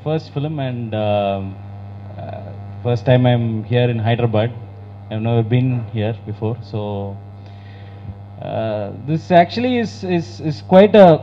first film and um, uh, first time I'm here in Hyderabad. I've never been here before, so uh, this actually is is is quite a.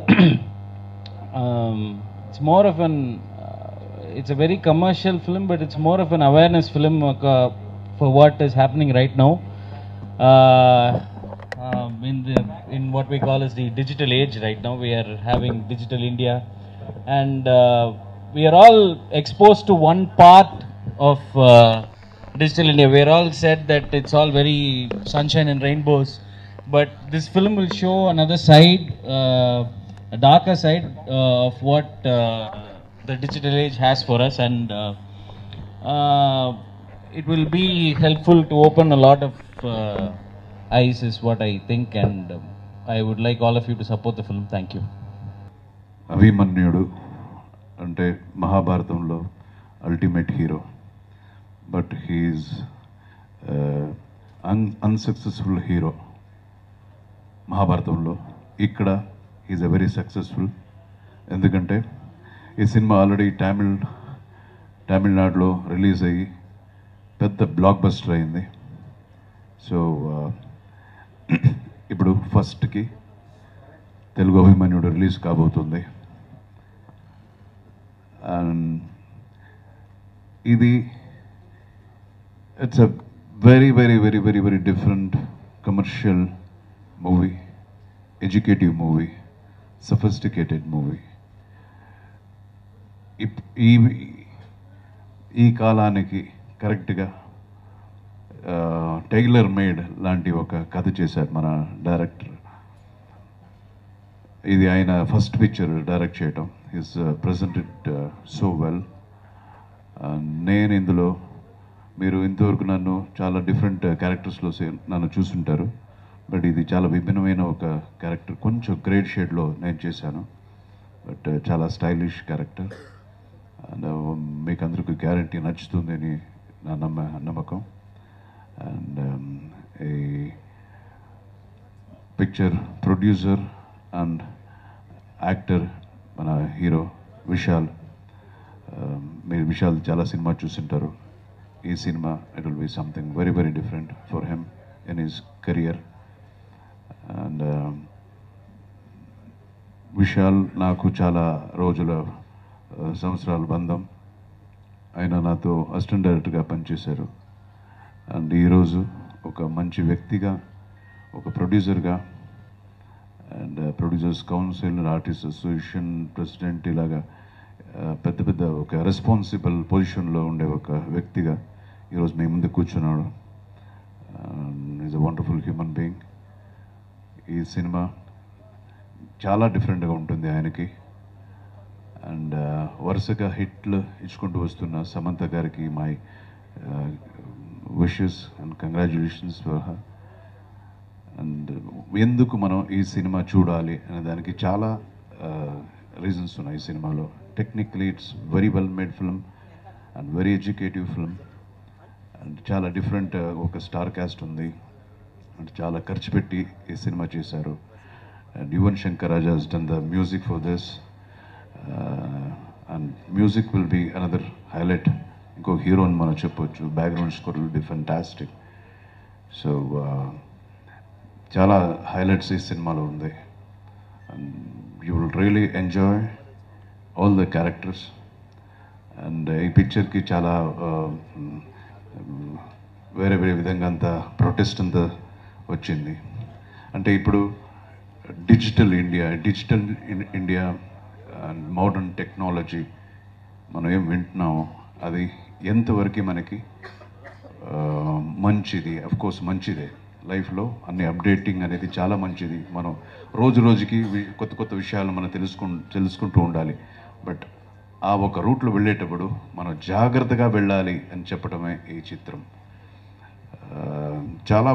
um, it's more of an. Uh, it's a very commercial film, but it's more of an awareness film uh, for what is happening right now. Uh, um, in the in what we call as the digital age right now we are having digital india and uh, we are all exposed to one part of uh, digital india we are all said that it's all very sunshine and rainbows but this film will show another side uh, a darker side uh, of what uh, the digital age has for us and uh, uh, it will be helpful to open a lot of uh, eyes is what I think and um, I would like all of you to support the film. Thank you. Abhimanyudu అంటే మహాభారతంలో ultimate hero but he's an unsuccessful hero మహాభారతంలో ఇక్కడ is a very successful ఎందుకంటే ఈ cinema already Tamil తమిళనాడులో release అయ్యి పెద్ద block buster అయింది సో ఇప్పుడు ఫస్ట్కి తెలుగు అభిమన్యుడు రిలీజ్ కాబోతుంది అండ్ ఇది it's a very very very very very different commercial movie educative movie sophisticated movie ఈ ఈ కాలానికి కరెక్ట్గా టైలర్ మేడ్ లాంటి ఒక కథ చేశారు మన డైరెక్టర్ ఇది ఆయన ఫస్ట్ పిక్చర్ డైరెక్ట్ చేయటం ఈస్ ప్రజెంటెడ్ సో వెల్ నేను ఇందులో మీరు ఇంతవరకు నన్ను చాలా డిఫరెంట్ క్యారెక్టర్స్లో నన్ను చూసుంటారు బట్ ఇది చాలా విభిన్నమైన ఒక క్యారెక్టర్ కొంచెం గ్రేట్ షేడ్లో నేను చేశాను బట్ చాలా స్టైలిష్ క్యారెక్టర్ అండ్ మీకు అందరికీ గ్యారంటీ నచ్చుతుంది అని నా నమ్మ నమ్మకం అండ్ ఈ పిక్చర్ ప్రొడ్యూసర్ అండ్ యాక్టర్ మన హీరో విశాల్ మీరు విశాల్ చాలా సినిమా చూసింటారు ఈ సినిమా it will be something very very different for him in his career and Vishal నాకు చాలా రోజుల సంవత్సరాల బంధం ఆయన నాతో అసిస్టెంట్ డైరెక్టర్గా పనిచేశారు అండ్ ఈరోజు ఒక మంచి వ్యక్తిగా ఒక ప్రొడ్యూసర్గా and producers council artist association president ఇలాగా పెద్ద పెద్ద ఒక రెస్పాన్సిబుల్ పొజిషన్లో ఉండే ఒక వ్యక్తిగా ఈరోజు మీ ముందు కూర్చున్నాడు is a wonderful human being ఈ సినిమా చాలా డిఫరెంట్గా ఉంటుంది ఆయనకి అండ్ వరుసగా హిట్లు ఇచ్చుకుంటూ వస్తున్న సమంత గారికి my wishes and congratulations for her and ఎందుకు మనం ఈ సినిమా చూడాలి అనే దానికి చాలా రీజన్స్ ఉన్నాయి ఈ సినిమాలో technically it's very well made film and very educative film and చాలా డిఫరెంట్ ఒక స్టార్ క్యాస్ట్ ఉంది అండ్ చాలా ఖర్చు పెట్టి ఈ సినిమా చేశారు and Yuvan Shankar Raja has done the music for this and music will be another highlight ఇంకో హీరో అని మనం చెప్పొచ్చు background score will be fantastic so చాలా హైలైట్స్ ఈ సినిమాలో ఉంది and you will really enjoy all the characters and ఈ పిక్చర్కి చాలా వేరే వేరే విధంగా అంత ప్రొటెస్ట్ అంతా వచ్చింది అంటే ఇప్పుడు digital India digital India and modern technology మనం ఏం వింటున్నామో అది ఎంతవరకు మనకి మంచిది కోర్స్ మంచిదే లైఫ్లో అన్ని అప్డేటింగ్ అనేది చాలా మంచిది మనం రోజు రోజుకి కొత్త కొత్త విషయాలు మనం తెలుసుకు తెలుసుకుంటూ ఉండాలి బట్ ఆ ఒక రూట్లో వెళ్ళేటప్పుడు మనం జాగ్రత్తగా వెళ్ళాలి అని చెప్పడమే ఈ చిత్రం చాలా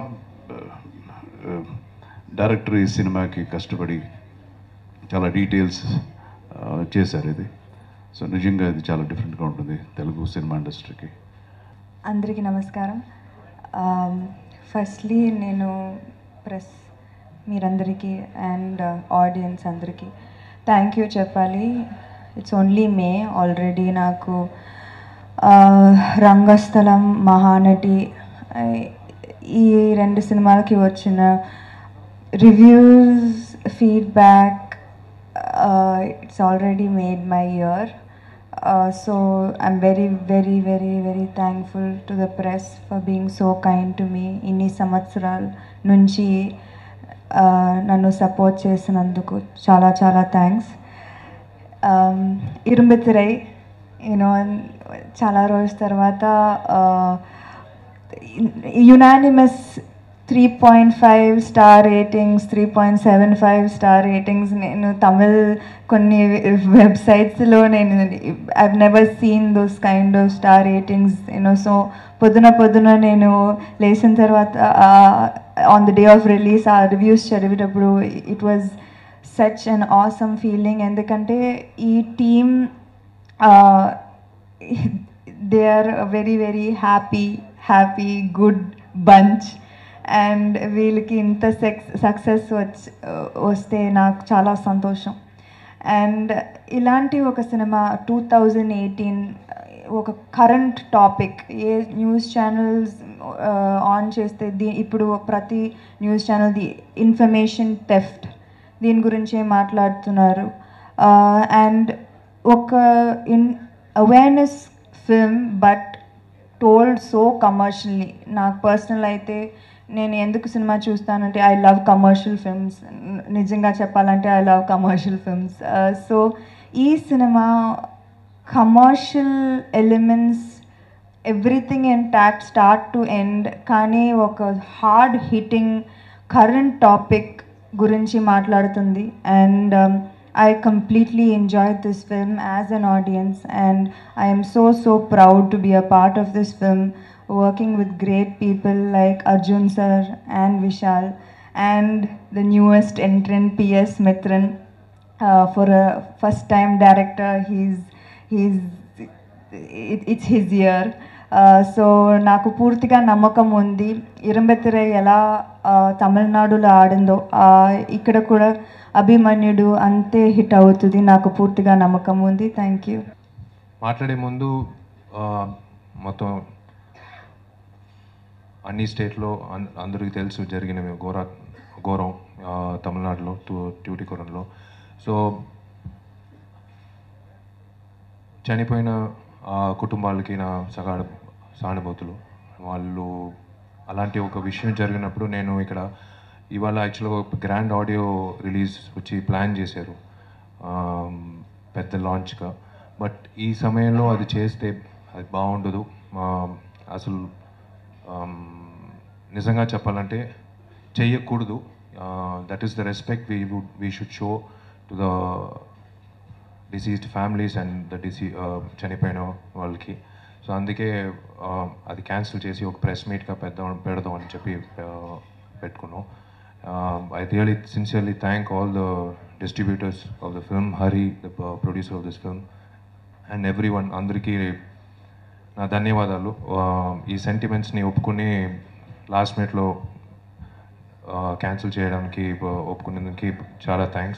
డైరెక్టర్ ఈ సినిమాకి కష్టపడి చాలా డీటెయిల్స్ చేశారు ఇది సో నిజంగా ఇది చాలా డిఫరెంట్గా ఉంటుంది తెలుగు సినిమా ఇండస్ట్రీకి అందరికీ నమస్కారం ఫస్ట్లీ నేను ప్రెస్ మీరందరికీ అండ్ ఆడియన్స్ అందరికీ థ్యాంక్ యూ చెప్పాలి ఇట్స్ ఓన్లీ మే ఆల్రెడీ నాకు ఆ, రంగస్థలం మహానటి ఆ, ఈ రెండు సినిమాలకి వచ్చిన reviews feedback it's already made my year so I'm very very very very thankful to the press for being so kind to me ఇన్ని సంవత్సరాల నుంచి uh, నన్ను సపోర్ట్ చేసినందుకు చాలా చాలా థ్యాంక్స్ ఇరుంబెత్తిరై యూనో చాలా రోజుల తర్వాత unanimous three point five star ratings three point seven five star ratings నేను తమిళ్ కొన్ని వెబ్సైట్స్లో నేను I never seen those kind of star ratings you know so పొద్దున పొద్దున నేను లేచిన తర్వాత on the day of release ఆ రివ్యూస్ చదివేటప్పుడు it was such an awesome feeling ఎందుకంటే ఈ team they are very very happy happy good bunch and వీళ్ళకి ఇంత సెక్స్ సక్సెస్ వచ్చి వస్తే నాకు చాలా సంతోషం అండ్ ఇలాంటి ఒక సినిమా టూ థౌజండ్ ఎయిటీన్ ఒక కరెంట్ టాపిక్ ఏ న్యూస్ ఛానల్స్ ఆన్ చేస్తే దీ ఇప్పుడు ప్రతి news channel the information theft దీని గురించే మాట్లాడుతున్నారు అండ్ ఒక in awareness film but told so commercially నాకు పర్సనల్ అయితే నేను ఎందుకు సినిమా చూస్తానంటే ఐ లవ్ కమర్షియల్ ఫిల్మ్స్ నిజంగా చెప్పాలంటే I love commercial films so ఈ సినిమా commercial elements everything intact start to end కానీ ఒక హార్డ్ హిట్టింగ్ కరెంట్ టాపిక్ గురించి మాట్లాడుతుంది and I completely enjoy this film as an audience and I'm so so proud to be a part of this film working with great people like Arjun sir and Vishal and the newest entrant PS Mitran uh, for a first time director he's he's it, it's his year so నాకు పూర్తిగా నమ్మకం ఉంది ఇరంబెత్తిరై ఎలా తమిళనాడులో ఆడిందో ఇక్కడ కూడా అభిమన్యుడు అంతే హిట్ అవుతుంది నాకు పూర్తిగా నమ్మకం ఉంది థ్యాంక్ యూ మాట్లాడే ముందు మొత్తం అన్ని స్టేట్లో అన్ అందరికీ తెలుసు జరిగిన ఘోర ఘోరం తమిళనాడులో ట్యూటికోరంలో సో చనిపోయిన కుటుంబాలకి నా సగాడ సానుభూతులు వాళ్ళు అలాంటి ఒక విషయం జరిగినప్పుడు నేను ఇక్కడ ఇవాళ యాక్చువల్గా ఒక గ్రాండ్ ఆడియో రిలీజ్ వచ్చి ప్లాన్ చేశారు పెద్ద లాంచ్గా బట్ ఈ సమయంలో అది చేస్తే అది బాగుండదు అసలు నిజంగా చెప్పాలంటే చెయ్యకూడదు that is the respect we would we should show to the deceased families and the డిసీ చనిపోయిన వాళ్ళకి సో అందుకే అది క్యాన్సిల్ చేసి ఒక ప్రెస్ మీట్గా పెద్దాం పెడదాం అని చెప్పి పెట్టుకున్నాం I really sincerely thank all the distributors of the film Hari the producer of this film and everyone అందరికీ నా ధన్యవాదాలు ఈ సెంటిమెంట్స్ని ఒప్పుకుని లాస్ట్ మినిట్లో క్యాన్సిల్ చేయడానికి ఒప్పుకునేందుకు చాలా థ్యాంక్స్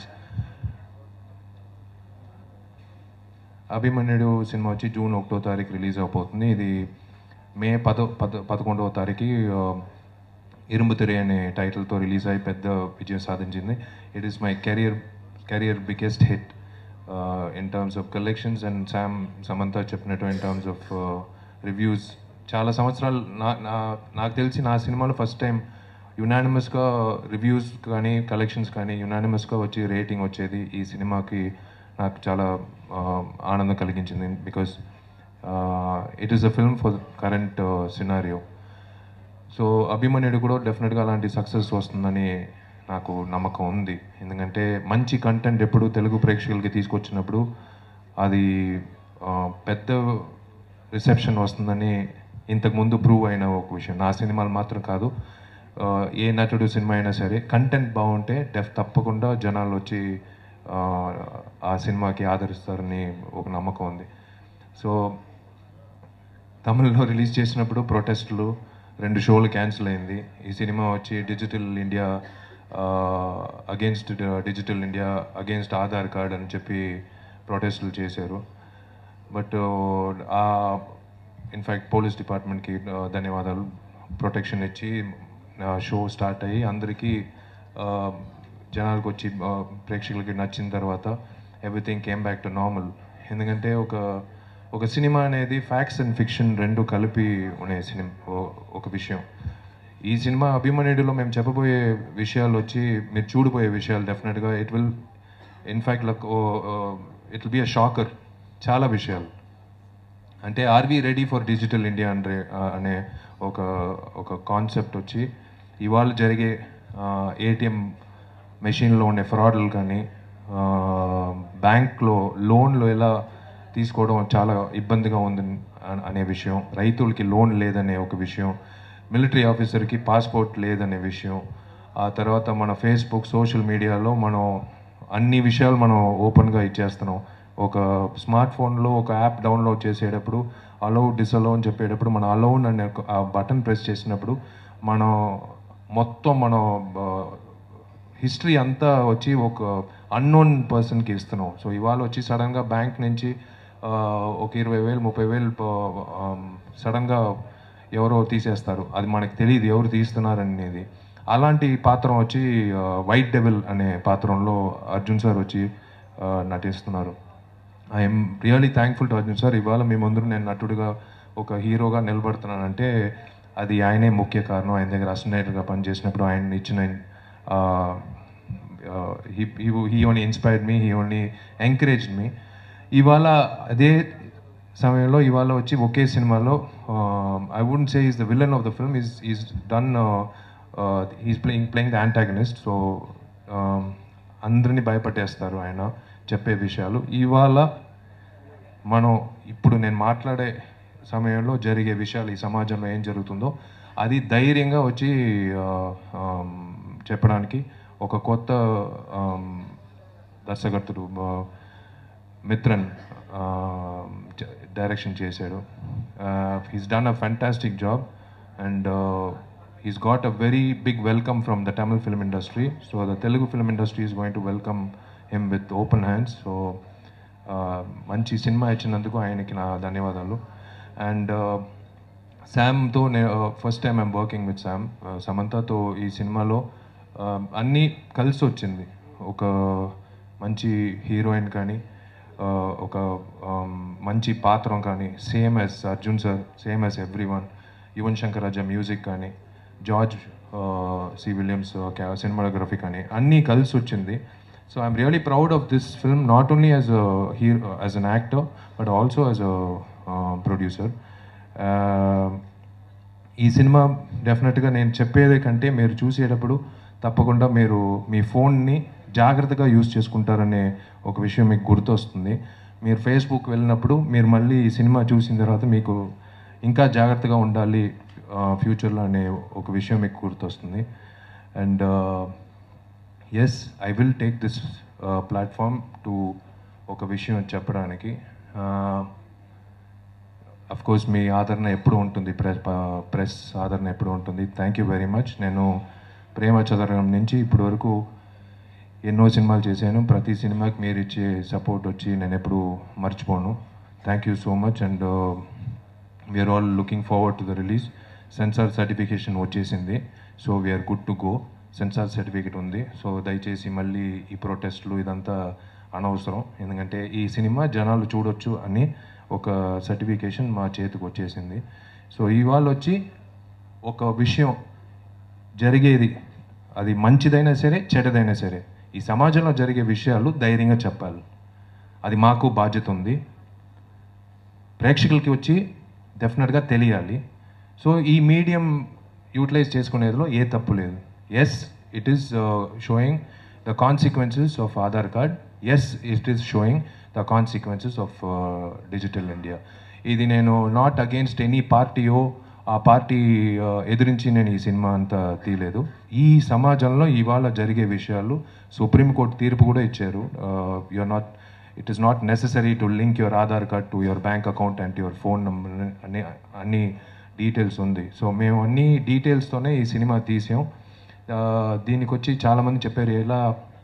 అభిమన్యుడు సినిమా వచ్చి జూన్ ఒకటో తారీఖు రిలీజ్ అయిపోతుంది ఇది మే పదో పద పదకొండవ తారీఖు ఇరుంబుతిరి అనే టైటిల్తో రిలీజ్ అయ్యి పెద్ద విజయం సాధించింది it is my career career biggest hit in terms of collections and Sam Samantha చెప్పినట్టు ఇన్ టర్మ్స్ ఆఫ్ రివ్యూస్ చాలా సంవత్సరాలు నా నాకు తెలిసి నా సినిమాలో ఫస్ట్ టైం యునానిమస్గా రివ్యూస్ కానీ కలెక్షన్స్ కానీ యునానిమస్గా వచ్చి రేటింగ్ వచ్చేది ఈ సినిమాకి నాకు చాలా ఆనందం కలిగించింది because it is a film for current scenario so Abhimanyudu కూడా డెఫినెట్గా అలాంటి సక్సెస్ వస్తుందని నాకు నమ్మకం ఉంది ఎందుకంటే మంచి కంటెంట్ ఎప్పుడు తెలుగు ప్రేక్షకులకి తీసుకొచ్చినప్పుడు అది పెద్ద రిసెప్షన్ వస్తుందని ఇంతకుముందు ప్రూవ్ అయిన ఒక విషయం నా సినిమాలు మాత్రం కాదు ఏ నటుడు సినిమా అయినా సరే కంటెంట్ బాగుంటే డెఫ్ తప్పకుండా జనాలు వచ్చి ఆ సినిమాకి ఆదరిస్తారని ఒక నమ్మకం ఉంది సో తమిళ్లో రిలీజ్ చేసినప్పుడు ప్రొటెస్ట్లు రెండు షోలు క్యాన్సిల్ అయింది ఈ సినిమా వచ్చి digital India against digital India against Aadhaar card అని చెప్పి ప్రొటెస్టులు చేశారు బట్ ఇన్ఫ్యాక్ట్ పోలీస్ డిపార్ట్మెంట్కి ధన్యవాదాలు ప్రొటెక్షన్ ఇచ్చి షో స్టార్ట్ అయ్యి అందరికీ uh, జనాలకు వచ్చి uh, ప్రేక్షకులకి నచ్చిన తర్వాత everything came back to normal ఎందుకంటే ఒక ఒక సినిమా అనేది ఫ్యాక్ట్స్ అండ్ ఫిక్షన్ రెండు కలిపి ఉండే సినిమా ఒక విషయం ఈ సినిమా అభిమన్యుడిలో మేము చెప్పబోయే విషయాలు వచ్చి మీరు చూడబోయే విషయాలు డెఫినెట్గా it will in fact luck it will be a shocker చాలా విషయాలు అంటే are we ready for digital India అంటే అనే ఒక ఒక కాన్సెప్ట్ వచ్చి ఇవాళ జరిగే ఏటీఎం మెషిన్లో ఉండే ఫ్రాడ్లు కానీ బ్యాంక్లో లోన్లు ఎలా తీసుకోవడం చాలా ఇబ్బందిగా ఉంది అ- అనే విషయం రైతులకి లోన్ లేదనే ఒక విషయం మిలిటరీ ఆఫీసర్కి పాస్పోర్ట్ లేదనే విషయం ఆ తర్వాత మన ఫేస్బుక్ సోషల్ మీడియాలో మనం అన్ని విషయాలు మనం ఓపెన్గా ఇచ్చేస్తున్నాం ఒక స్మార్ట్ ఫోన్లో ఒక యాప్ డౌన్లోడ్ చేసేటప్పుడు అలౌ డిసలౌ అని చెప్పేటప్పుడు మనం అలౌన్ అనే ఒక- ఆ బటన్ ప్రెస్ చేసినప్పుడు మనం మొత్తం మనం హిస్టరీ అంతా వచ్చి ఒక అన్నోన్ పర్సన్కి ఇస్తున్నాం సో ఇవాళ వచ్చి సడన్గా బ్యాంక్ నుంచి ఆ, ఒక ఇరవై వేలు ముప్పై వేలు సడన్గా ఎవరో తీసేస్తారు అది మనకు తెలియదు ఎవరు తీస్తున్నారు అనేది అలాంటి పాత్ర వచ్చి వైట్ డెవిల్ అనే పాత్రంలో అర్జున్ సార్ వచ్చి ఆ, నటిస్తున్నారు I'm really thankful to Arjun sir ఇవాళ మీ ముందు నేను నటుడుగా ఒక హీరోగా నిలబడుతున్నానంటే అది ఆయనే ముఖ్య కారణం ఆయన దగ్గర అసిస్టెంట్గా పనిచేసినప్పుడు ఆయన ఇచ్చిన he only inspired me he only encourage me ఇవాళ అదే సమయంలో ఇవాళ వచ్చి ఒకే సినిమాలో I would say is the villain of the film is is done he's playing playing the antagonist so అందరినీ భయపట్టేస్తారు ఆయన చెప్పే విషయాలు ఇవాళ మనం ఇప్పుడు నేను మాట్లాడే సమయంలో జరిగే విషయాలు ఈ సమాజంలో ఏం జరుగుతుందో అది ధైర్యంగా వచ్చి ఆ, ఆమ్, చెప్పడానికి ఒక కొత్త ఆమ్, దర్శకర్తుడు ఆ, మిత్రన్ డైరెక్షన్ చేశాడు he's done a fantastic job and he's got a very big welcome from the Tamil film industry so the Telugu film industry is going to welcome him with open hands so మంచి సినిమా ఇచ్చినందుకు ఆయనకి నా ధన్యవాదాలు అండ్ శామ్తో నేను first time I'm working with Sam సమంతతో ఈ సినిమాలో uh, అన్నీ కలిసి వచ్చింది ఒక మంచి హీరోయిన్ కానీ uh, ఒక um, మంచి పాత్రం కానీ same as Arjun sir same as everyone Yuvan Shankar Raja music కానీ జార్జ్ సి విలియమ్స్ సినిమాటోగ్రఫీ కానీ అన్నీ కలిసి వచ్చింది so I'm really proud of this film not only as hero as an actor but also as a producer ఈ సినిమా డెఫినెట్గా నేను చెప్పేదే కంటే మీరు చూసేటప్పుడు తప్పకుండా మీరు మీ ఫోన్ని జాగ్రత్తగా యూజ్ చేసుకుంటారనే ఒక విషయం మీకు గుర్తొస్తుంది మీరు ఫేస్బుక్ వెళ్ళినప్పుడు మీరు మళ్ళీ ఈ సినిమా చూసిన తర్వాత మీకు ఇంకా జాగ్రత్తగా ఉండాలి ఫ్యూచర్లో అనే ఒక విషయం మీకు గుర్తొస్తుంది and yes I will take this platform to ఒక విషయం చెప్పడానికి అఫ్ కోర్స్ మీ ఆదరణ ఎప్పుడు ఉంటుంది ప్రెస్ ప్రెస్ ఆదరణ ఎప్పుడు ఉంటుంది థ్యాంక్ యూ వెరీ మచ్ నేను ప్రేమ చదరగం నుంచి ఇప్పటి వరకు ఎన్నో సినిమాలు చేశాను ప్రతి సినిమాకి మీరు ఇచ్చే సపోర్ట్ వచ్చి నేను ఎప్పుడు మర్చిపోను thank you so much and we're all looking forward to the release censor certification వచ్చేసింది so we're good to go censor certificate ఉంది సో దయచేసి మళ్ళీ ఈ ప్రొటెస్ట్లు ఇదంతా అనవసరం ఎందుకంటే ఈ సినిమా జనాలు చూడొచ్చు అని ఒక సర్టిఫికేషన్ మా చేతికి వచ్చేసింది సో ఇవాళ వచ్చి ఒక విషయం జరిగేది అది మంచిదైనా సరే చెడ్డదైనా సరే ఈ సమాజంలో జరిగే విషయాలు ధైర్యంగా చెప్పాలి అది మాకు బాధ్యత ఉంది ప్రేక్షకులకి వచ్చి డెఫినెట్గా తెలియాలి సో ఈ మీడియం యూటిలైజ్ చేసుకునేదిలో ఏ తప్పు లేదు yes it is showing the consequences of Aadhaar card yes it is showing the consequences of digital India ఇది నేను నాట్ అగేన్స్ట్ ఎనీ పార్టీయో ఆ పార్టీ ఎదిరించి నేను ఈ సినిమా అంతా తీయలేదు ఈ సమాజంలో ఇవాళ జరిగే విషయాలు సుప్రీంకోర్టు తీర్పు కూడా ఇచ్చారు you are not it is not necessary to link your Aadhaar card to your bank account and your phone number అన్ని అన్ని డీటెయిల్స్ ఉంది సో మేము అన్ని డీటెయిల్స్తోనే ఈ సినిమా తీసాం ఆ, దీనికి వచ్చి చాలామంది చెప్పారు ఎలా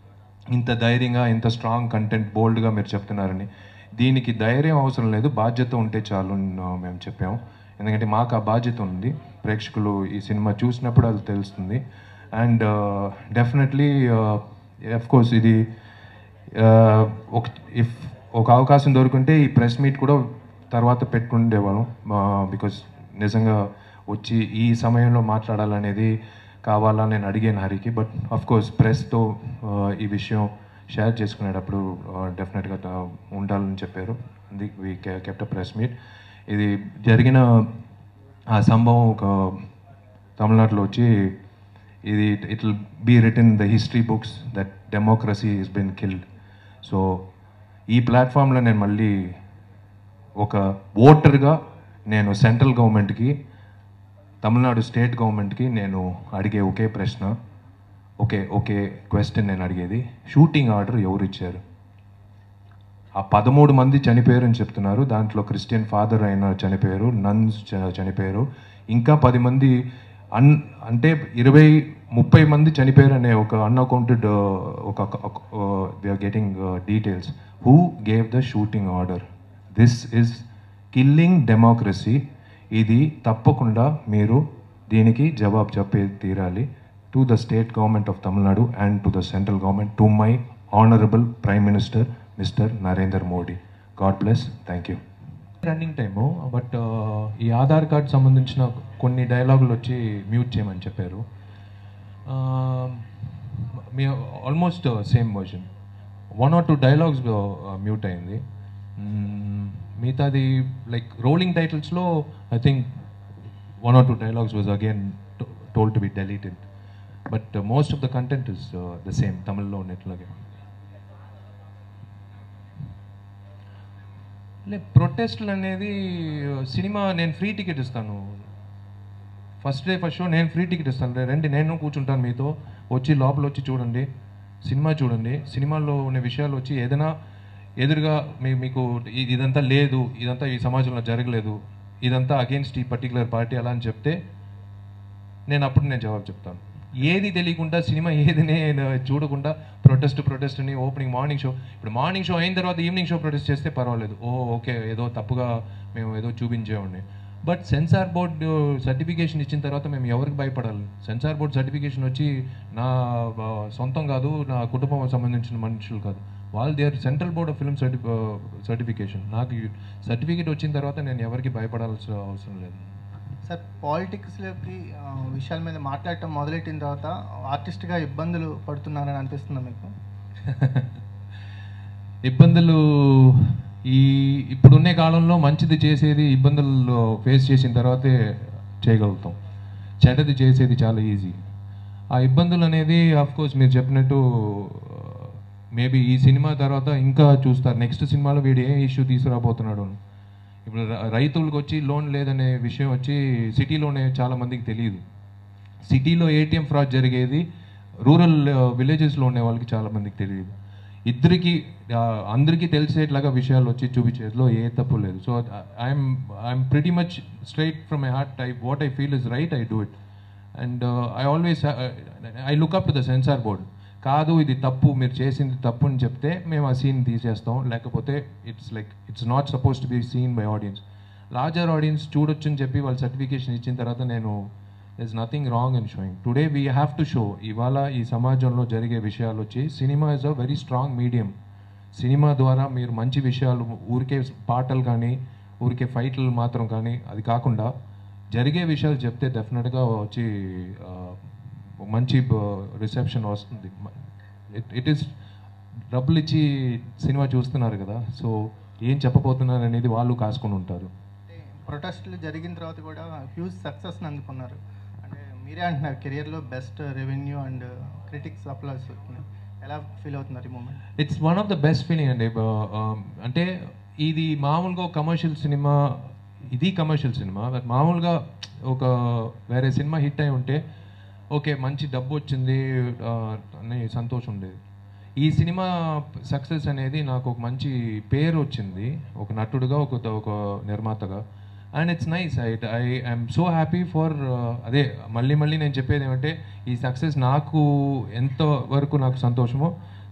ఇంత ధైర్యంగా ఇంత స్ట్రాంగ్ కంటెంట్ బోల్డ్గా మీరు చెప్తున్నారని దీనికి ధైర్యం అవసరం లేదు బాధ్యత ఉంటే చాలు అని, ఆ, మేము చెప్పాము ఎందుకంటే మాకు ఆ బాధ్యత ఉంది ప్రేక్షకులు ఈ సినిమా చూసినప్పుడు అది తెలుస్తుంది అండ్ డెఫినెట్లీ ఆఫ్ కోర్స్ ఇది ఆ, ఒక ఇఫ్ ఒక అవకాశం దొరుకుంటే ఈ ప్రెస్ మీట్ కూడా తర్వాత పెట్టుకుండేవాళ్ళం బికాస్ నిజంగా వచ్చి ఈ సమయంలో మాట్లాడాలనేది కావాలా నేను అడిగాను హరికి బట్ అఫ్ కోర్స్ ప్రెస్తో ఈ విషయం షేర్ చేసుకునేటప్పుడు డెఫినెట్గా ఉండాలని చెప్పారు అందుకే వీ కెప్ట్ ప్రెస్ మీట్ ఇది జరిగిన ఆ సంభవం ఒక తమిళనాడులో వచ్చి ఇది it will be return the history books that democracy is been killed so ఈ ప్లాట్ఫామ్లో నేను మళ్ళీ ఒక ఓటర్గా నేను సెంట్రల్ గవర్నమెంట్కి తమిళనాడు స్టేట్ గవర్నమెంట్కి నేను అడిగే ఒకే ప్రశ్న ఒకే ఒకే క్వశ్చన్ నేను అడిగేది షూటింగ్ ఆర్డర్ ఎవరు ఇచ్చారు ఆ పదమూడు మంది చనిపోయారు అని చెప్తున్నారు దాంట్లో క్రిస్టియన్ ఫాదర్ అయిన చనిపోయారు నన్స్ చ- చనిపోయారు ఇంకా పది మంది అన్ అంటే ఇరవై ముప్పై మంది చనిపోయారు అనే ఒక అన్అకౌంటెడ్ ఒక are getting details who gave the shooting order this is killing democracy ఇది తప్పకుండా మీరు దీనికి జవాబు చెప్పే తీరాలి to the state government of Tamil Nadu and to the central government to my honourable prime minister mister Narender Modi God bless thank you running time but ఈ Aadhaar card సంబంధించిన కొన్ని డైలాగులు వచ్చి మ్యూట్ చేయమని చెప్పారు మీ almost same version one or two dialogues mute అయింది మ్మ్, మిగతాది లైక్ రోలింగ్ టైటిల్స్లో I think one or two dialogues was again told to be deleted but most of the content is the same తమిళ్లో ఉన్నట్లాగే లే ప్రొటెస్ట్లు అనేది సినిమా నేను ఫ్రీ టికెట్ ఇస్తాను ఫస్ట్ డే ఫస్ట్ షో నేను ఫ్రీ టికెట్ ఇస్తాను రే- రండి నేను కూర్చుంటాను మీతో వచ్చి లోపల వచ్చి చూడండి సినిమా చూడండి సినిమాల్లో ఉన్న విషయాలు వచ్చి ఏదైనా ఎదురుగా మీ మీకు ఇ- ఇదంతా లేదు ఇదంతా ఈ సమాజంలో జరగలేదు ఇదంతా అగేన్స్ట్ ఈ పర్టికులర్ పార్టీ అలా అని చెప్తే నేను అప్పుడు నేను జవాబు చెప్తాను ఏది తెలియకుండా సినిమా ఏది నేను చూడకుండా ప్రొటెస్ట్ ప్రొటెస్ట్ అని ఓపెనింగ్ మార్నింగ్ షో ఇప్పుడు మార్నింగ్ షో అయిన తర్వాత ఈవినింగ్ షో ప్రొటెస్ట్ చేస్తే పర్వాలేదు ఓ ఓకే ఏదో తప్పుగా మేము ఏదో చూపించేవాడిని బట్ సెన్సార్ బోర్డు సర్టిఫికేషన్ ఇచ్చిన తర్వాత మేము ఎవరికి భయపడాలి సెన్సార్ బోర్డు సర్టిఫికేషన్ వచ్చి నా ఆ, సొంతం కాదు నా కుటుంబం సంబంధించిన మనుషులు కాదు వాళ్ళు there central board of film సర్టి సర్టిఫికేషన్ నాకు సర్టిఫికేట్ వచ్చిన తర్వాత నేను ఎవరికి భయపడాల్సిన అవసరం లేదు సార్ పాలిటిక్స్లోకి ఆ, విషయాల మీద మాట్లాడటం మొదలెట్టిన తర్వాత ఆర్టిస్ట్గా ఇబ్బందులు పడుతున్నారని అనిపిస్తుందా మీకు ఇబ్బందులు ఈ ఇప్పుడున్నే కాలంలో మంచిది చేసేది ఇబ్బందులు ఫేస్ చేసిన తర్వాతే చేయగలుగుతాం చెడ్డది చేసేది చాలా ఈజీ ఆ ఇబ్బందులు అనేది ఆఫ్ కోర్స్ మీరు చెప్పినట్టు మేబీ ఈ సినిమా తర్వాత ఇంకా చూస్తారు నెక్స్ట్ సినిమాలో వీడు ఏ ఇష్యూ తీసుకురాబోతున్నాడు అని. ఇప్పుడు ర- రైతులకు వచ్చి లోన్ లేదనే విషయం వచ్చి సిటీలోనే చాలా మందికి తెలియదు సిటీలో ఏటీఎం ఫ్రాడ్ జరిగేది రూరల్ విలేజెస్లో ఉండే వాళ్ళకి చాలా మందికి తెలియదు ఇద్దరికి ఆ, అందరికీ తెలిసేట్లాగా విషయాలు వచ్చి చూపించేదిలో ఏ తప్పు లేదు so I'm I'm pretty much straight from my heart I what I feel is right I do it and I always I look up to the censor board కాదు ఇది తప్పు మీరు చేసింది తప్పు అని చెప్తే మేము ఆ సీన్ తీసేస్తాం లేకపోతే it's like it's not suppose to be seen by audience larger audience చూడొచ్చు అని చెప్పి వాళ్ళు సర్టిఫికేషన్ ఇచ్చిన తర్వాత నేను is nothing wrong in showing today we have to show ఇవాళ ఈ సమాజంలో జరిగే విషయాలు వచ్చి సినిమా is a very strong medium సినిమా ద్వారా మీరు మంచి విషయాలు ఊరికే పాటలు కానీ ఊరికే ఫైట్లు మాత్రం కానీ అది కాకుండా జరిగే విషయాలు చెప్తే డెఫినెట్గా వచ్చి ఆ, మంచి రిసెప్షన్ వస్తుంది ఇట్ ఈస్ డబ్బులు ఇచ్చి సినిమా చూస్తున్నారు కదా సో ఏం చెప్పబోతున్నారు అనేది వాళ్ళు కాసుకొని ఉంటారు అంటే ప్రొటెస్ట్లు జరిగిన తర్వాత కూడా హ్యూజ్ సక్సెస్ని అందుకున్నారు అంటే మీరే అంటున్నారు కెరియర్లో best revenue and critics applause ఎలా ఫీల్ అవుతున్నారు ఈ moment it's one of the best feeling అండి బ- um, అంటే ఇది మామూలుగా కమర్షియల్ సినిమా ఇది కమర్షియల్ సినిమా బట్ మామూలుగా ఒక వేరే సినిమా హిట్ అయి ఉంటే ఓకే మంచి డబ్బు వచ్చింది ఆ, అని సంతోషం ఉండేది ఈ సినిమా సక్సెస్ అనేది నాకు ఒక మంచి పేరు వచ్చింది ఒక నటుడుగా ఒక ఒక నిర్మాతగా and it's nice I I I'm so happy for అదే మళ్ళీ మళ్ళీ నేను చెప్పేది ఏమంటే ఈ సక్సెస్ నాకు ఎంత వరకు నాకు సంతోషమో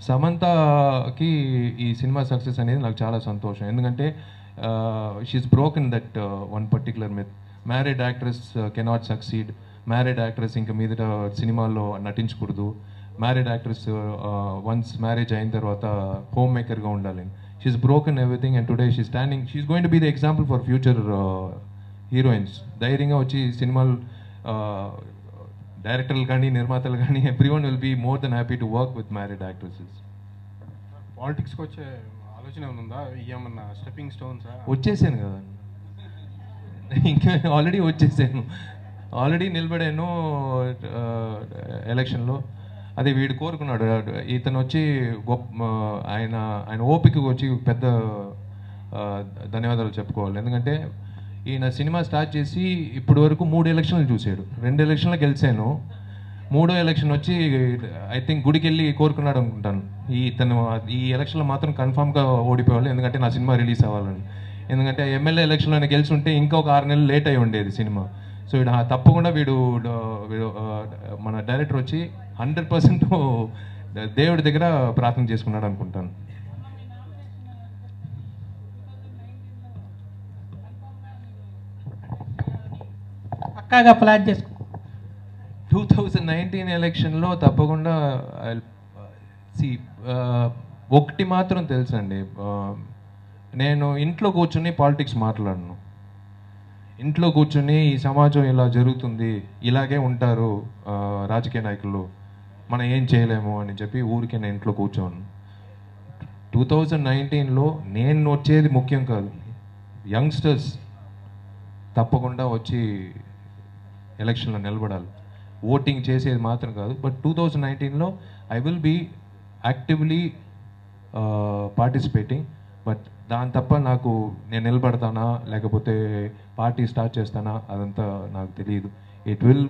సమంతకి ఈ సినిమా సక్సెస్ అనేది నాకు చాలా సంతోషం ఎందుకంటే she is broken that one particular myth married actress cannot succeed married actress ఇంకా మీదట సినిమాల్లో నటించకూడదు మ్యారీడ్ యాక్ట్రెస్ వన్స్ మ్యారేజ్ అయిన తర్వాత హోమ్ మేకర్గా ఉండాలి she is broken everything and today she standing she is going to be the example for future heroines ధైర్యంగా వచ్చి సినిమాలు డైరెక్టర్లు కానీ నిర్మాతలు కానీ everyone will be more than happy to work with married actresses పాలిటిక్స్కి వచ్చే ఆలోచన ఏమైనా ఉందా ఏమన్నా స్టెప్పింగ్ స్టోన్సా వచ్చేసాను కదా ఇంకా ఆల్రెడీ వచ్చేసాను ఆల్రెడీ నిలబడాను ఎలక్షన్లో అదే వీడు కోరుకున్నాడు ఇతను వచ్చి గొప్ప ఆయన ఆయన ఓపిక వచ్చి పెద్ద ఆ, ధన్యవాదాలు చెప్పుకోవాలి ఎందుకంటే ఈయన సినిమా స్టార్ట్ చేసి ఇప్పటి వరకు మూడు ఎలక్షన్లు చూశాడు రెండు ఎలక్షన్లు గెలిచాను మూడో ఎలక్షన్ వచ్చి ఐ థింక్ గుడికి వెళ్ళి కోరుకున్నాడు అనుకుంటాను ఈ తను ఈ ఎలక్షన్లో మాత్రం కన్ఫామ్గా ఓడిపోవాలి ఎందుకంటే నా సినిమా రిలీజ్ అవ్వాలని ఎందుకంటే ఎమ్మెల్యే ఎలక్షన్లో గెలిచి ఉంటే ఇంకా ఒక ఆరు నెలలు లేట్ అయి ఉండేది సినిమా సో వీడు ఆ- తప్పకుండా వీడు ఆ, వీడు, ఆ, మన డైరెక్టర్ వచ్చి హండ్రెడ్ పర్సెంట్ దేవుడి దగ్గర ప్రార్థన చేసుకున్నాడు అనుకుంటాను పక్కాగా ప్లాన్ చేసుకో టూ థౌజండ్ నైన్టీన్ ఎలక్షన్లో తప్పకుండా సి ఒకటి మాత్రం తెలుసండి Uh, నేను ఇంట్లో కూర్చుని పాలిటిక్స్ మాట్లాడను ఇంట్లో కూర్చుని ఈ సమాజం ఇలా జరుగుతుంది ఇలాగే ఉంటారు uh, రాజకీయ నాయకులు మనం ఏం చేయలేము అని చెప్పి ఊరికే నేను ఇంట్లో కూర్చోను టూ థౌజండ్ నైన్టీన్లో నేను వచ్చేది ముఖ్యం కాదు యంగ్స్టర్స్ తప్పకుండా వచ్చి ఎలక్షన్లో నిలబడాలి ఓటింగ్ చేసేది మాత్రం కాదు బట్ టూ థౌజండ్ నైన్టీన్లో I will be actively participating but దాని తప్ప నాకు నేను నిలబడతానా లేకపోతే పార్టీ స్టార్ట్ చేస్తానా అదంతా నాకు తెలియదు ఇట్ విల్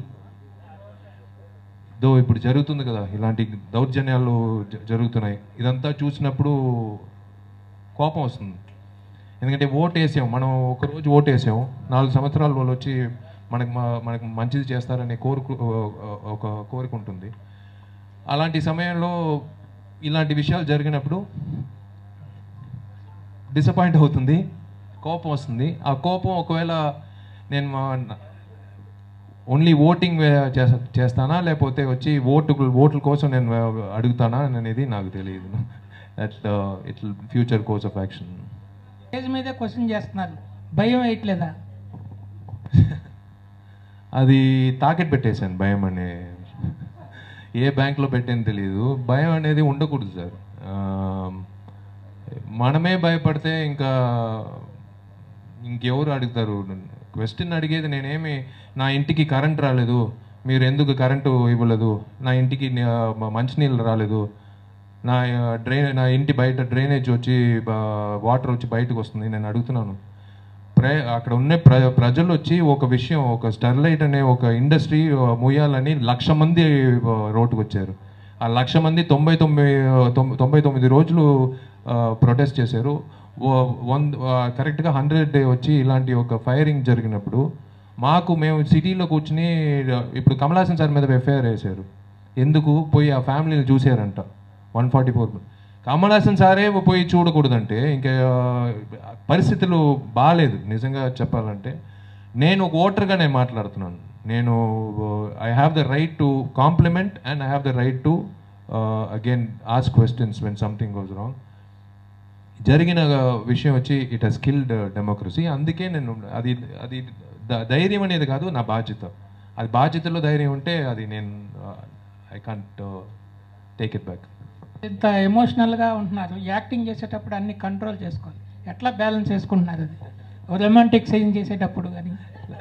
దో ఇప్పుడు జరుగుతుంది కదా ఇలాంటి దౌర్జన్యాలు జ- జరుగుతున్నాయి ఇదంతా చూసినప్పుడు కోపం వస్తుంది ఎందుకంటే ఓటు వేసాం మనం ఒక రోజు ఓటు వేసాం నాలుగు సంవత్సరాల వాళ్ళు వచ్చి మనకు మ- మనకు మంచిది చేస్తారనే కోరిక ఒక కోరిక ఉంటుంది అలాంటి సమయంలో ఇలాంటి విషయాలు జరిగినప్పుడు డిసప్పాయింట్ అవుతుంది కోపం వస్తుంది ఆ కోపం ఒకవేళ నేను మా- ఓన్లీ ఓటింగ్ చేస్తా- చేస్తానా లేకపోతే వచ్చి ఓటు ఓట్ల కోసం నేను అడుగుతానా అనేది నాకు తెలియదు that it future course of action stage మీదే క్వశ్చన్ చేస్తున్నారు భయం వేయట్లేదా అది తాకెట్ పెట్టేశాను భయం అనే ఏ బ్యాంక్లో పెట్టాను తెలియదు భయం అనేది ఉండకూడదు సార్ ఆ, మనమే భయపడితే ఇంకా ఇంకెవరు అడుగుతారు క్వశ్చన్ అడిగేది నేనేమి నా ఇంటికి కరెంట్ రాలేదు మీరు ఎందుకు కరెంటు ఇవ్వలేదు నా ఇంటికి ని- మ- మంచినీళ్ళు రాలేదు నా డ్రైన్ నా ఇంటి బయట డ్రైనేజ్ వచ్చి వాటర్ వచ్చి బయటకు వస్తుంది నేను అడుగుతున్నాను ప్ర అక్కడ ఉన్న ప్ర ప్రజలు వచ్చి ఒక విషయం ఒక స్టెర్లైట్ అనే ఒక ఇండస్ట్రీ ముయ్యాలని లక్ష మంది ఆ, రోడ్డుకు వచ్చారు ఆ లక్ష మంది తొంభై తొంభై తొం- తొంభై తొమ్మిది రోజులు ప్రొటెస్ట్ చేశారు ఓ- వన్ కరెక్ట్గా హండ్రెడ్ డే వచ్చి ఇలాంటి ఒక ఫైరింగ్ జరిగినప్పుడు మాకు మేము సిటీలో కూర్చుని ఇప్పుడు కమలాసన్ సార్ మీద ఎఫ్ఐఆర్ వేశారు ఎందుకు పోయి ఆ ఫ్యామిలీని చూశారంట one forty four Kamal Haasan సారే పోయి చూడకూడదంటే ఇంకా ఆ, పరిస్థితులు బాగాలేదు నిజంగా చెప్పాలంటే నేను ఒక ఓటర్గా నేను మాట్లాడుతున్నాను నేను I have the right to compliment and I have the right to again ask questions when something goes wrong జరిగిన విషయం వచ్చి ఇట్ హస్ కిల్డ్ డెమోక్రసీ అందుకే నేను అది అది ద- ధైర్యం అనేది కాదు నా బాధ్యత అది బాధ్యతలో ధైర్యం ఉంటే అది నేను I can't take it back ఇంత ఎమోషనల్గా ఉంటున్నారు యాక్టింగ్ చేసేటప్పుడు అన్ని కంట్రోల్ చేసుకోవాలి ఎట్లా బ్యాలెన్స్ చేసుకుంటున్నారు అది రొమాంటిక్ సీన్ చేసేటప్పుడు కానీ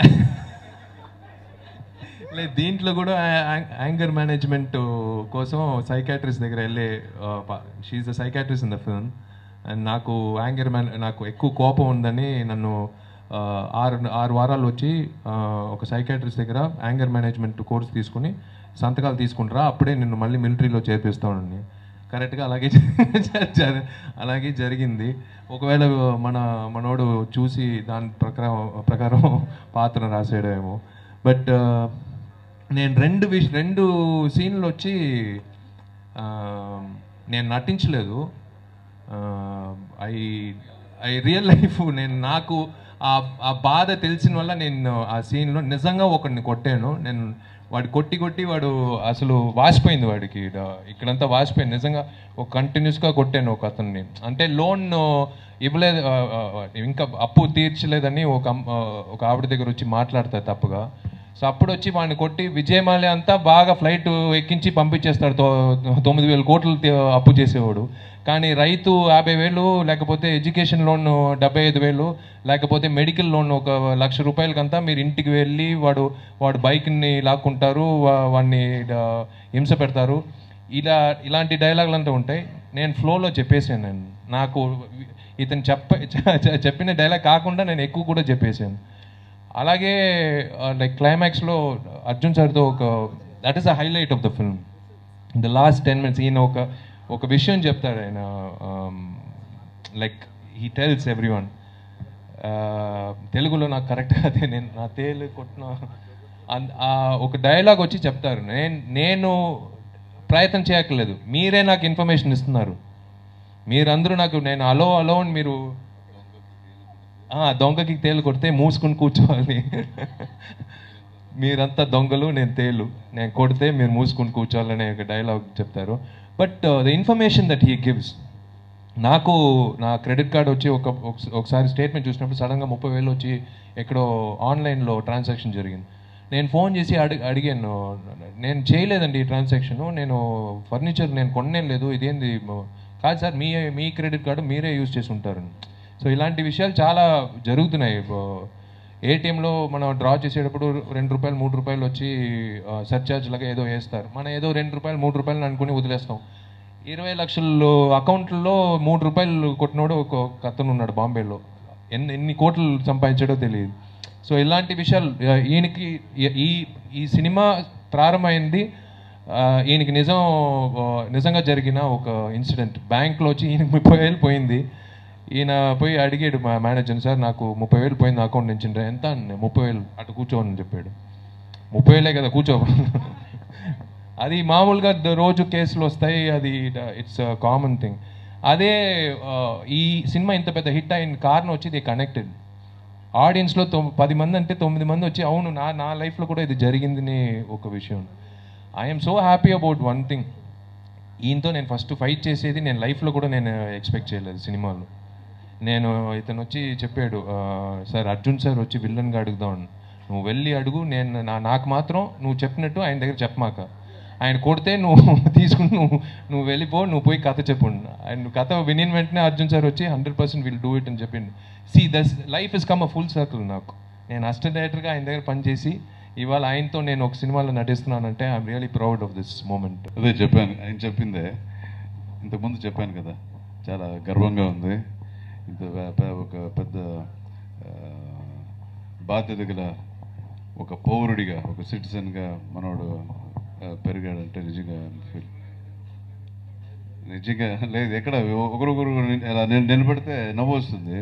లేదు దీంట్లో కూడా యాంగర్ మేనేజ్మెంట్ కోసం సైకాట్రిస్ట్ దగ్గర వెళ్ళే she is the psychiatrist in the film and నాకు యాంగర్ మ్యాన్ నాకు ఎక్కువ కోపం ఉందని నన్ను ఆ, ఆరు ఆరు వారాలు వచ్చి ఆ, ఒక సైకాట్రిస్ట్ దగ్గర యాంగర్ మేనేజ్మెంట్ కోర్స్ తీసుకుని సంతకాలు తీసుకుంటారా అప్పుడే నిన్ను మళ్ళీ మిలిటరీలో చేర్పిస్తానని కరెక్ట్గా అలాగే జ- జ- అలాగే జరిగింది ఒకవేళ మన మనోడు చూసి దాని ప్రకారం ప్రకారం పాత్ర రాసేయడమేమో బట్ నేను రెండు విష రెండు సీన్లు వచ్చి ఆ, నేను నటించలేదు ఐ ఐ రియల్ లైఫ్ నేను నాకు ఆ ఆ బాధ తెలిసిన వల్ల నేను ఆ సీన్లో నిజంగా ఒకడిని కొట్టాను నేను వాడు కొట్టి కొట్టి వాడు అసలు వాసిపోయింది వాడికి ఇడ- ఇక్కడంతా వాసిపోయింది నిజంగా ఒక కంటిన్యూస్గా కొట్టాను ఒక అతన్ని అంటే లోన్ ఇవ్వలేదు ఆ, ఆ, ఇంకా అప్పు తీర్చలేదని ఒక అమ్- ఆ, ఒక ఆవిడ దగ్గర వచ్చి మాట్లాడతారు తప్పుగా సో అప్పుడు వచ్చి వాడిని కొట్టి విజయమాల్య అంతా బాగా ఫ్లైట్ ఎక్కించి పంపించేస్తాడు తొ- తొమ్మిది వేల కోట్లు తే- అప్పు చేసేవాడు కానీ రైతు యాభై వేలు లేకపోతే ఎడ్యుకేషన్ లోన్ డెబ్బై ఐదు వేలు లేకపోతే మెడికల్ లోన్ ఒక లక్ష రూపాయలకంతా మీరు ఇంటికి వెళ్ళి వాడు వాడు బైక్ని లాక్కుంటారు వా- వాడిని ఆ, హింస పెడతారు ఇలా ఇలాంటి డైలాగులు అంతా ఉంటాయి నేను ఫ్లోలో చెప్పేసాను నేను నాకు ఇతను చెప్ప చె- చెప్పిన డైలాగ్ కాకుండా నేను ఎక్కువ కూడా చెప్పేశాను అలాగే లైక్ క్లైమాక్స్లో అర్జున్ సార్తో ఒక that is the highlight of the film the last ten minutes ఈయన ఒక ఒక విషయం చెప్తాడు ఆయన like he tells everyone తెలుగులో నాకు కరెక్ట్గా అదే నేను నా తేలు కొట్టిన అన్- ఆ ఒక డైలాగ్ వచ్చి చెప్తారు నేను నేను ప్రయత్నం చేయక్కర్లేదు మీరే నాకు ఇన్ఫర్మేషన్ ఇస్తున్నారు మీరందరూ నాకు నేను అలో అలో అని మీరు ఆ, దొంగకి తేలు కొడితే మూసుకుని కూర్చోవాలి మీరంతా దొంగలు నేను తేలు నేను కొడితే మీరు మూసుకుని కూర్చోవాలనే ఒక డైలాగ్ చెప్తారు but the information that he gives నాకు నా క్రెడిట్ కార్డ్ వచ్చి ఒక ఒకస- ఒకసారి స్టేట్మెంట్ చూసినప్పుడు సడన్గా ముప్పై వేలు వచ్చి ఎక్కడో ఆన్లైన్లో ట్రాన్సాక్షన్ జరిగింది నేను ఫోన్ చేసి అడి అడిగాను నేను చేయలేదండి ఈ ట్రాన్సాక్షన్ నేను ఫర్నిచర్ నేను కొననే లేదు ఇదేంది మ- కాదు సార్ మీ మీ క్రెడిట్ కార్డు మీరే యూజ్ చేసి ఉంటారు సో ఇలాంటి విషయాలు చాలా జరుగుతున్నాయి ఏటీఎంలో మనం డ్రా చేసేటప్పుడు రెండు రూపాయలు మూడు రూపాయలు వచ్చి సర్చార్జ్ లాగా ఏదో వేస్తారు మనం ఏదో రెండు రూపాయలు మూడు రూపాయలు అనుకుని వదిలేస్తాం ఇరవై లక్షలు అకౌంట్లో మూడు రూపాయలు కొట్టినోడు ఒక ఒక అతను ఉన్నాడు బాంబేలో ఎన్ని ఎన్ని కోట్లు సంపాదించాడో తెలియదు సో ఇలాంటి విషయాలు ఆ, ఈయనకి ఈ- ఈ ఈ సినిమా ప్రారంభమైంది ఆ, ఈయనకి నిజం ఆ, నిజంగా జరిగిన ఒక ఇన్సిడెంట్ బ్యాంక్లో వచ్చి ఈయనకి ముప్పై వేలు పోయింది ఈయన పోయి అడిగాడు మా మేనేజర్ సార్ నాకు ముప్పై వేలు పోయింది అకౌంట్ నుంచి అంటే, ఎంత అని ముప్పై వేలు అటు కూర్చోని చెప్పాడు ముప్పై వేలే కదా కూర్చో అది మామూలుగా ద- రోజు కేసులు వస్తాయి అది ఇట్స్ కామన్ థింగ్ అదే ఆ, ఈ సినిమా ఇంత పెద్ద హిట్ అయిన కారణం వచ్చి ఇది కనెక్టెడ్ ఆడియన్స్లో తొమ్ పది మంది అంటే తొమ్మిది మంది వచ్చి అవును నా నా లైఫ్లో కూడా ఇది జరిగిందని ఒక విషయం I'm so happy about one thing ఈయనతో నేను ఫస్ట్ ఫైట్ చేసేది నేను లైఫ్లో కూడా నేను ఎక్స్పెక్ట్ చేయలేదు సినిమాలో నేను ఇతను వచ్చి చెప్పాడు "ఆ, సార్ అర్జున్ సార్ వచ్చి విల్లన్గా అడుగుదాం నువ్వు వెళ్ళి అడుగు నేను నా నాకు మాత్రం నువ్వు చెప్పినట్టు ఆయన దగ్గర చెప్పమాక ఆయన కొడితే నువ్వు తీసుకుని నువ్వు నువ్వు వెళ్ళిపో నువ్వు పోయి కథ చెప్పు ఆయన నువ్వు కథ వినిన వెంటనే అర్జున్ సార్ వచ్చి hundred percent will do it అని చెప్పిండు see this life is come a full circle నాకు నేను అసిస్టెంట్ డైరెక్టర్గా ఆయన దగ్గర పనిచేసి ఇవాళ ఆయనతో నేను ఒక సినిమాలో నటిస్తున్నానంటే I'm really proud of this moment అదే చెప్పాను ఆయన చెప్పిందే ఇంతకుముందు చెప్పాను కదా చాలా గర్వంగా ఉంది ఇంత వే- పే- ఒక పెద్ద ఆ, బాధ్యత గల ఒక పౌరుడిగా ఒక సిటిజన్గా మనోడు ఆ, పెరిగాడంటే నిజంగా feel. నిజంగా లేదు ఎక్కడ ఒకరొకరు ఇలా నిల- నిలబడితే నవ్వు వస్తుంది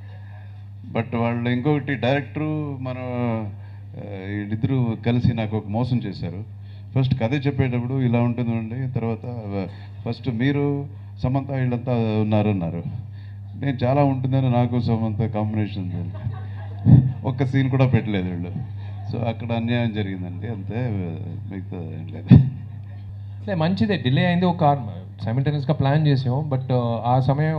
బట్ వాళ్ళు ఇంకొకటి డైరెక్టరు మన ఆ, వీళ్ళిద్దరూ కలిసి నాకు ఒక మోసం చేశారు ఫస్ట్ కథ చెప్పేటప్పుడు ఇలా ఉంటుందండి తర్వాత ఫస్ట్ మీరు సమంత వీళ్ళంతా ఉన్నారన్నారు నేను చాలా ఉంటుందని నాకు సమంత కాంబినేషన్ ఒక్క సీన్ కూడా పెట్టలేదు వీళ్ళు సో అక్కడ అన్యాయం జరిగిందండి అంతే మిగతా ఏం లేదు లే మంచిదే డిలే అయింది ఒక సైమిల్టేనియస్గా ప్లాన్ చేసాం బట్ ఆ సమయం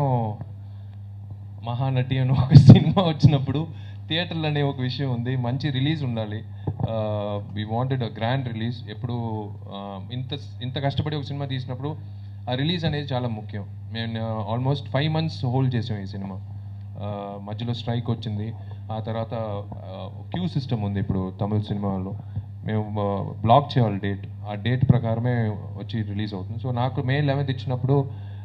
మహానటి అని ఒక సినిమా వచ్చినప్పుడు థియేటర్లు అనే ఒక విషయం ఉంది మంచి రిలీజ్ ఉండాలి we wanted a grand release ఎప్పుడు uh, ఇంత ఇంత కష్టపడి ఒక సినిమా తీసినప్పుడు ఆ రిలీజ్ అనేది చాలా ముఖ్యం మేము ఆల్మోస్ట్ ఫైవ్ మంత్స్ హోల్డ్ చేసాం ఈ సినిమా Uh, మధ్యలో స్ట్రైక్ వచ్చింది ఆ తర్వాత క్యూ సిస్టమ్ ఉంది ఇప్పుడు తమిళ సినిమాలో మేము బ్లాక్ చేయాలి డేట్ ఆ డేట్ ప్రకారమే వచ్చి రిలీజ్ అవుతుంది సో నాకు మే లెవెన్త్ ఇచ్చినప్పుడు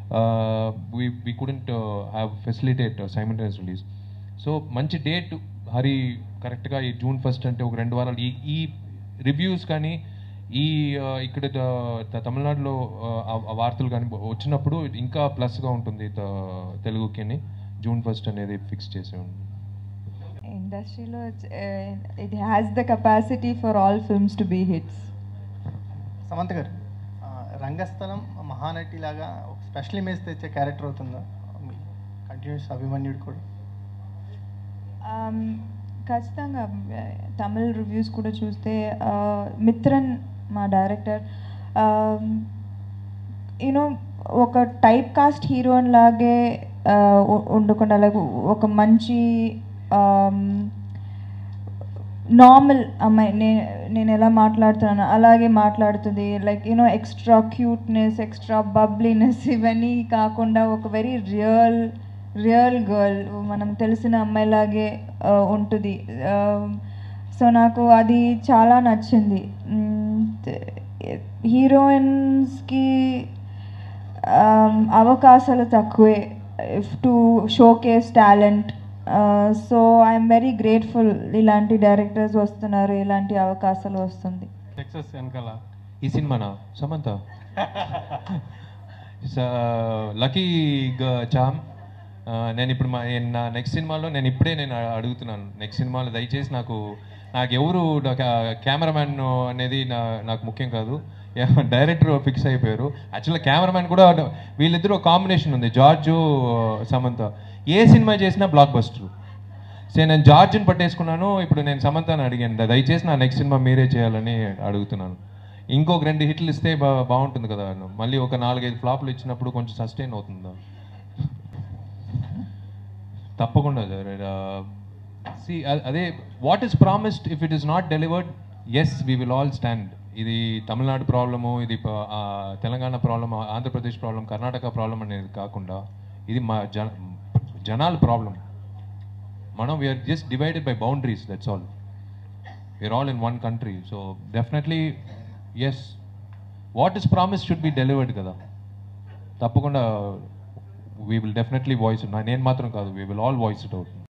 we couldn't have facilitate simultaneous release so మంచి డేట్ హరి కరెక్ట్గా ఈ జూన్ ఫస్ట్ అంటే ఒక రెండు వారాలు ఈ ఈ రివ్యూస్ కానీ ఈ ఆ, ఇక్కడ త- త- తమిళనాడులో ఆ, ఆ వార్తలు కానీ వచ్చినప్పుడు ఇంకా ప్లస్గా ఉంటుంది త- తెలుగుకి అని జూన్ ఫస్ట్ అనేది ఫిక్స్ చేసాం ఇండస్ట్రీలో it has the capacity for all films to be hits Samantha garu ఆ, రంగస్థలం మహానటి లాగా ఒక స్పెషల్ ఇమేజ్ తెచ్చే క్యారెక్టర్ అవుతుందా కంటిన్యూస్ అభిమన్యుడు కూడా Um, ఖచ్చితంగా ఆ, తమిళ్ రివ్యూస్ కూడా చూస్తే ఆ, మిత్రన్ మా డైరెక్టర్ యూనో ఒక టైప్ కాస్ట్ హీరోయిన్ లాగే ఆ, ఉ- ఉండకుండా లైక్ ఒక మంచి నార్మల్ అమ్మాయి నేను నేను ఎలా మాట్లాడుతున్నాను అలాగే మాట్లాడుతుంది like you know extra cuteness extra bubbliness ఇవన్నీ కాకుండా ఒక వెరీ రియల్ రియల్ గర్ల్ మనం తెలిసిన అమ్మాయిలాగే ఆ, ఉంటుంది సో నాకు అది చాలా నచ్చింది హీరోయిన్స్కి అవకాశాలు తక్కువే if to showcase talent so I'm very grateful ఇలాంటి డైరెక్టర్స్ వస్తున్నారు ఇలాంటి అవకాశాలు వస్తుంది సక్సెస్ వెనకాల ఈ సినిమానా సమంత లక్కీ చామ్ నేను ఇప్పుడు మా నేను నా నెక్స్ట్ సినిమాలో నేను ఇప్పుడే నేను అ- అడుగుతున్నాను నెక్స్ట్ సినిమాలో దయచేసి నాకు నాకు ఎవరు కెమెరామ్యాన్ అనేది నా నాకు ముఖ్యం కాదు డైరెక్టర్ ఫిక్స్ అయిపోయారు యాక్చువల్గా కెమెరామ్యాన్ కూడా వీళ్ళిద్దరూ కాంబినేషన్ ఉంది జార్జు సమంత ఏ సినిమా చేసినా బ్లాక్ బస్టర్ సో నేను జార్జ్ని పట్టేసుకున్నాను ఇప్పుడు నేను సమంతాన్ని అడిగాను దయచేసి నా నెక్స్ట్ సినిమా మీరే చేయాలని అడుగుతున్నాను ఇంకొక రెండు హిట్లు ఇస్తే బా బాగుంటుంది కదా మళ్ళీ ఒక నాలుగైదు ఫ్లాప్లు ఇచ్చినప్పుడు కొంచెం సస్టైన్ అవుతుందా తప్పకుండా సార్ సి అదే what is promised if it is not delivered yes we will all stand ఇది తమిళనాడు ప్రాబ్లము ఇది ప- ఆ, Telangana problem Andhra Pradesh problem Karnataka problem అనేది కాకుండా ఇది మా జన జనాల ప్రాబ్లం మనం we are just divided by boundaries that's all we are all in one country so definitely yes what is promise should be delivered కదా తప్పకుండా వీ విల్ డెఫినెట్లీ వాయిస్ నేను మాత్రం కాదు we will all voice it out